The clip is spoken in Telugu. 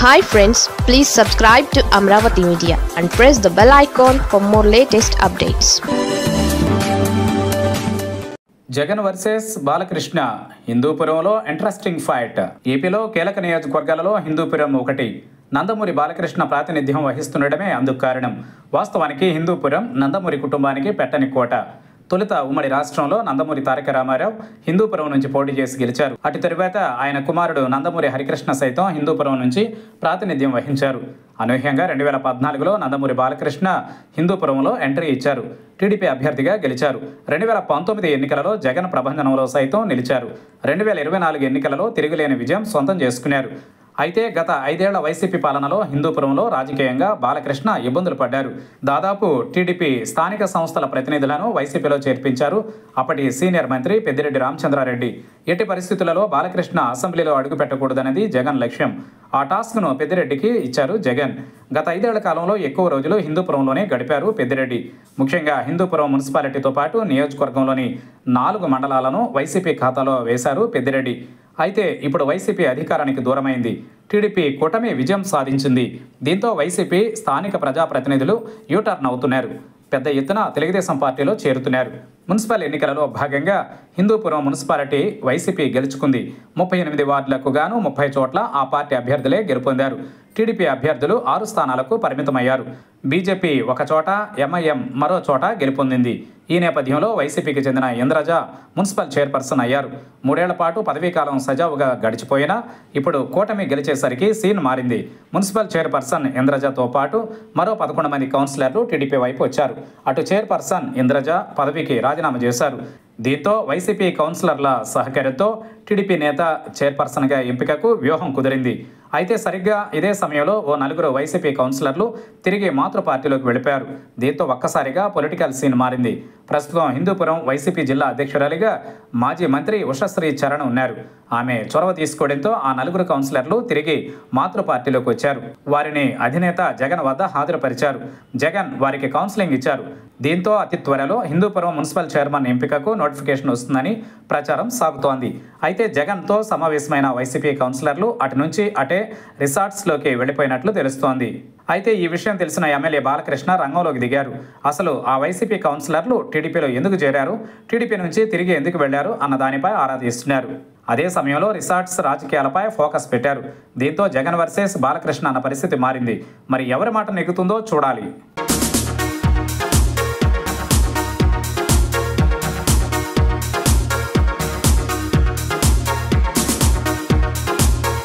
hi friends please subscribe to Amaravati media and press the bell icon for more latest updates Jagan versus Balakrishna హిందూపురంలో ఇంట్రెస్టింగ్ ఫైట్ ఏపీలో కీలక నియోజకవర్గాలలో హిందూపురం ఒకటి నందమూరి బాలకృష్ణ ప్రాతినిధ్యం వహిస్తుండడమే అందుకు కారణం వాస్తవానికి హిందూపురం నందమూరి కుటుంబానికి పెట్టని కోట తొలుత ఉమ్మడి రాష్ట్రంలో నందమూరి తారక రామారావు హిందూపురం నుంచి పోటీ చేసి గెలిచారు అటు తరువాత ఆయన కుమారుడు నందమూరి హరికృష్ణ సైతం హిందూపురం నుంచి ప్రాతినిధ్యం వహించారు అనూహ్యంగా రెండు వేల పద్నాలుగులో నందమూరి బాలకృష్ణ హిందూపురంలో ఎంట్రీ ఇచ్చారు టీడీపీ అభ్యర్థిగా గెలిచారు రెండు వేల పంతొమ్మిది ఎన్నికలలో జగన్ ప్రభంజనంలో సైతం నిలిచారు రెండు వేల ఇరవై నాలుగు ఎన్నికలలో తిరుగులేని విజయం సొంతం చేసుకున్నారు అయితే గత ఐదేళ్ల వైసీపీ పాలనలో హిందూపురంలో రాజకీయంగా బాలకృష్ణ ఇబ్బందులు పడ్డారు దాదాపు టీడీపీ స్థానిక సంస్థల ప్రతినిధులను వైసీపీలో చేర్పించారు అప్పటి సీనియర్ మంత్రి పెద్దిరెడ్డి రామచంద్రారెడ్డి ఎట్టి పరిస్థితులలో బాలకృష్ణ అసెంబ్లీలో అడుగుపెట్టకూడదనేది జగన్ లక్ష్యం ఆ టాస్క్ను పెద్దిరెడ్డికి ఇచ్చారు జగన్ గత ఐదేళ్ల కాలంలో ఎక్కువ రోజులు హిందూపురంలోనే గడిపారు పెద్దిరెడ్డి ముఖ్యంగా హిందూపురం మున్సిపాలిటీతో పాటు నియోజకవర్గంలోని నాలుగు మండలాలను వైసీపీ ఖాతాలో వేశారు పెద్దిరెడ్డి అయితే ఇప్పుడు వైసీపీ అధికారానికి దూరమైంది టీడీపీ కూటమి విజయం సాధించింది దీంతో వైసీపీ స్థానిక ప్రజాప్రతినిధులు యూటర్న్ అవుతున్నారు పెద్ద ఎత్తున తెలుగుదేశం పార్టీలో చేరుతున్నారు మున్సిపల్ ఎన్నికలలో భాగంగా హిందూపురం మున్సిపాలిటీ వైసీపీ గెలుచుకుంది ముప్పై ఎనిమిది వార్డులకు గాను ముప్పై చోట్ల ఆ పార్టీ అభ్యర్థులే గెలుపొందారు టీడీపీ అభ్యర్థులు ఆరు స్థానాలకు పరిమితమయ్యారు బీజేపీ ఒక చోట ఎంఐఎం మరో చోట గెలుపొందింది ఈ నేపథ్యంలో వైసీపీకి చెందిన ఇంద్రజ మున్సిపల్ చైర్పర్సన్ అయ్యారు మూడేళ్ల పాటు పదవీకాలం సజావుగా గడిచిపోయినా ఇప్పుడు కూటమి గెలిచేసరికి సీన్ మారింది మున్సిపల్ చైర్పర్సన్ ఇంద్రజతో పాటు మరో పదకొండు మంది కౌన్సిలర్లు టీడీపీ వైపు వచ్చారు అటు చైర్పర్సన్ ఇంద్రజ పదవికి రాజీనామా చేశారు దీంతో వైసీపీ కౌన్సిలర్ల సహకారంతో టీడీపీ నేత చైర్పర్సన్గా ఎంపికకు వ్యూహం కుదిరింది అయితే సరిగ్గా ఇదే సమయంలో ఓ నలుగురు వైసీపీ కౌన్సిలర్లు తిరిగి మాతృ పార్టీలోకి వెళ్ళిపోయారు దీంతో ఒక్కసారిగా పొలిటికల్ సీన్ మారింది ప్రస్తుతం హిందూపురం వైసీపీ జిల్లా అధ్యక్షురాలిగా మాజీ మంత్రి ఉషశ్రీ చరణ్ ఉన్నారు ఆమె చొరవ తీసుకోవడంతో ఆ నలుగురు కౌన్సిలర్లు తిరిగి మాతృ పార్టీలోకి వచ్చారు వారిని అధినేత జగన్ వద్ద హాజరుపరిచారు జగన్ వారికి కౌన్సిలింగ్ ఇచ్చారు దీంతో అతి త్వరలో హిందూపురం మున్సిపల్ చైర్మన్ ఎంపికకు నోటిఫికేషన్ వస్తుందని ప్రచారం సాగుతోంది అయితే జగన్తో సమావేశమైన వైసీపీ కౌన్సిలర్లు అటు నుంచి అటే రిసార్ట్స్లోకి వెళ్ళిపోయినట్లు తెలుస్తోంది అయితే ఈ విషయం తెలిసిన ఎమ్మెల్యే బాలకృష్ణ రంగంలోకి దిగారు అసలు ఆ వైసీపీ కౌన్సిలర్లు టీడీపీలో ఎందుకు చేరారు టీడీపీ నుంచి తిరిగి ఎందుకు వెళ్లారు అన్న దానిపై ఆరా తీస్తున్నారు అదే సమయంలో రిసార్ట్స్ రాజకీయాలపై ఫోకస్ పెట్టారు దీంతో జగన్ వర్సెస్ బాలకృష్ణ అన్న పరిస్థితి మారింది మరి ఎవరి మాట నెగ్గుతుందో చూడాలి